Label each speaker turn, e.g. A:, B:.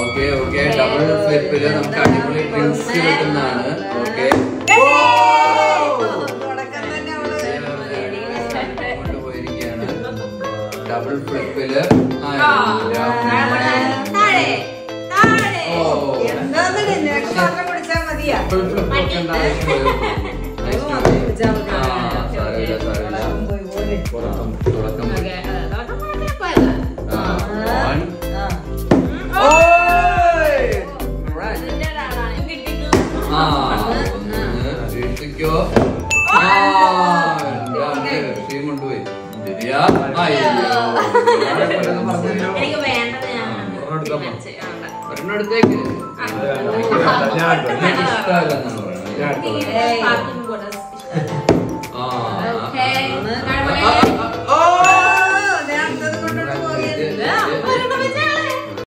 A: Okay okay double ഫ്ലിപ്പില് നമുക്ക് അടിപൊളി drinks കിട്ടുന്നതാണ് ഓക്കെ
B: തുടക്കം തന്നെ അവള്
A: കൊണ്ടുപോയിരിക്കുകയാണ് ഡബിൾ ഫ്ലിപ്പില്
C: താഴെ താഴെ
A: ഓ
B: എന്താന്ന് നെക്സ്റ്റ് മാത്രം കുടിച്ചാൽ മതിയാ
A: ഡബിൾ ഫ്ലിപ്പ് വെക്കേണ്ട ആവശ്യമില്ല. Nice to meet you. ആ, സാരമില്ല, സാരമില്ല.
B: പോയി പോലെ
A: തുടക്കം തുടക്കം
C: ഓക്കെ തുടക്കം പറഞ്ഞാൽ പോയതാ
A: ആ, one.
B: ആ
A: ഓയ്! Right.
C: ഇതിന്റെ ഒരാളാണ് കിട്ടിക്കോ
A: ആ, ഒന്ന് വീഴ്ത്തിക്കോ. ആ, രണ്ട്. ടീം കൊണ്ടുപോയി. ശരിയാ? അയ്യോ. ഞാൻ പെട്ടെന്ന് പറഞ്ഞല്ലോ.
C: എനിക്ക് വേണ്ടത് ഞാൻ
A: ഒരെണ്ണം എടുക്കാൻ പോ.
C: തീരുമാനിച്ചു. വേണ്ട.
A: ഒരെണ്ണം എടുത്തേക്ക്.
D: ഞാൻ
A: എനിക്ക് ഇഷ്ടമല്ലെന്നാണ് പറയുന്നത്.
D: ഞാൻ
B: ഏയ്.
C: ബാക്കി